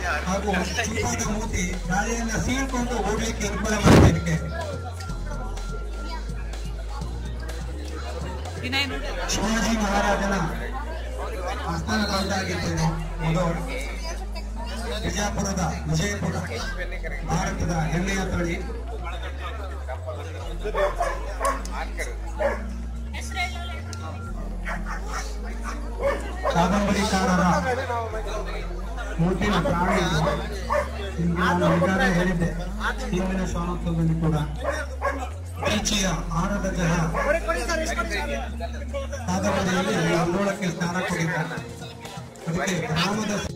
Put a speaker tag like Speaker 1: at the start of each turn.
Speaker 1: ಹಾಗೂ ಚುಕ್ಕಾದ ಮೂತಿ ಗಾಳಿಯನ್ನ ಸೀಳ್ಕೊಂಡು ಓಡ್ಲಿಕ್ಕೆ ಅನುಕೂಲ ಮಾಡುತ್ತೆ ಇದಕ್ಕೆ ಶಿವಾಜಿ ಮಹಾರಾಜನ ಆಸ್ಥಾನ ಬಂದಾಗಿದ್ದೇನೆ ಇದು ಬಿಜಾಪುರದ ವಿಜಯಪುರ ಭಾರತದ ಹೆಮ್ಮೆಯ ತಳಿ ಕಾದಂಬರಿಕಾರರ ಮೂಟಿನ ಪ್ರಾಣಿ ಇದು ನಿಮ್ಗೆ ನಾನು ಈಗಾಗಲೇ ಹೇಳಿದ್ದೆ ಹಿಂದಿನ ಶಾನತ್ವದಲ್ಲಿ ಕೂಡ ಈಚೆಯ ಆರದ ಜನ ಕಾದಂಬರಿಯಲ್ಲಿ ಅಂದೋಳಕ್ಕೆ ಸ್ಥಾನ ಕೊಟ್ಟಿದ್ದಾರೆ ಅದಕ್ಕೆ ಗ್ರಾಮದ